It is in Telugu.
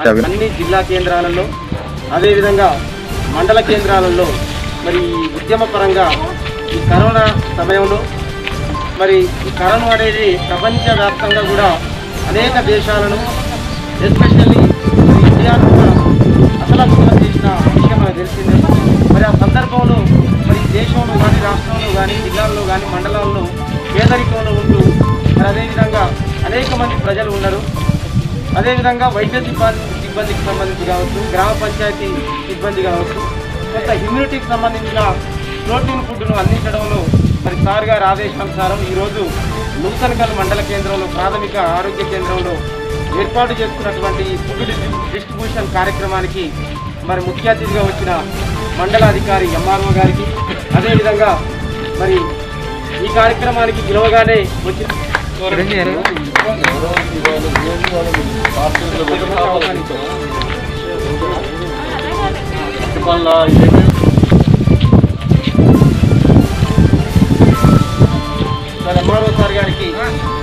అవి- అన్ని జిల్లా కేంద్రాలలో అదేవిధంగా మండల కేంద్రాలలో మరి ఈ ఉద్యమ పరంగా ఈ కరోనా సమయంలో మరి ఈ కరోనా అనేది ప్రపంచవ్యాప్తంగా కూడా అనేక దేశాలను ఎస్పెషల్లీ ఇండియాను కూడా అసలు చేసిన విషయం మనకు తెలిసిందే మరి ఆ సందర్భంలో మరి ఈ దేశంలో కానీ రాష్ట్రంలో కానీ జిల్లాల్లో కానీ మండలాల్లో పేదరికంలో ఉంటూ మరి అదేవిధంగా అనేక మంది ప్రజలు ఉన్నారు అదేవిధంగా వైద్య సిబ్బంది సిబ్బందికి సంబంధించి కావచ్చు గ్రామ పంచాయతీ సిబ్బంది కావచ్చు కొంత ఇమ్యూనిటీకి సంబంధించిన ప్రోటీన్ ఫుడ్ను అందించడంలో మరి సార్ గారి ఆదేశానుసారం ఈరోజు నూతనకల్ మండల కేంద్రంలో ప్రాథమిక ఆరోగ్య కేంద్రంలో ఏర్పాటు చేసుకున్నటువంటి ఈ ఫుడ్ డిస్ట్రి- డిస్ట్రిబ్యూషన్ కార్యక్రమానికి మరి ముఖ్య అతిథిగా వచ్చిన మండలాధికారి ఎంఆర్ఓ గారికి అదేవిధంగా మరి ఈ కార్యక్రమానికి పిలవగానే వచ్చిన సార్ ఎంఆర్ఓ సార్ గారికి